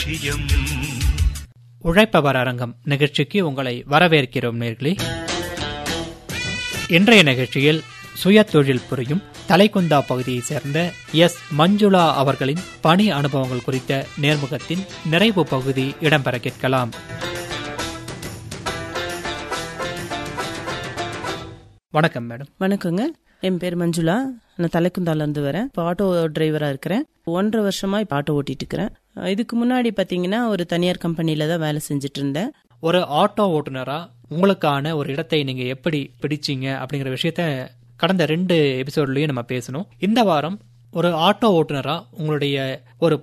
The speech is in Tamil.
லட்சியம் உழைப்பவர் அரங்கம் நிகழ்ச்சிக்கு உங்களை வரவேற்கிறோம் நேர்களே இன்றைய நிகழ்ச்சியில் சுய தொழில் புரியும் தலைக்குந்தா பகுதியைச் சேர்ந்த எஸ் மஞ்சுளா அவர்களின் பணி அனுபவங்கள் குறித்த நேர்முகத்தின் நிறைவு பகுதி இடம்பெற கேட்கலாம் வணக்கம் மேடம் வணக்கங்க என் பேர் மஞ்சுளா நான் தலைக்குந்தால இருந்து வரேன் இப்போ ஆட்டோ டிரைவரா இருக்கிறேன் ஒன்றரை வருஷமா இப்போ ஆட்டோ ஓட்டிட்டு இருக்கிறேன் இதுக்கு முன்னாடி பாத்தீங்கன்னா ஒரு தனியார் கம்பெனில தான் வேலை செஞ்சுட்டு இருந்தேன் ஒரு ஆட்டோ ஓட்டுநரா உங்களுக்கான ஒரு இடத்தை நீங்க எப்படி பிடிச்சீங்க அப்படிங்கிற விஷயத்த கடந்த ரெண்டு எபிசோட்லயும் நம்ம பேசணும் இந்த வாரம் ஒரு ஆட்டோ ஓட்டுநரா உங்களுடைய ஒரு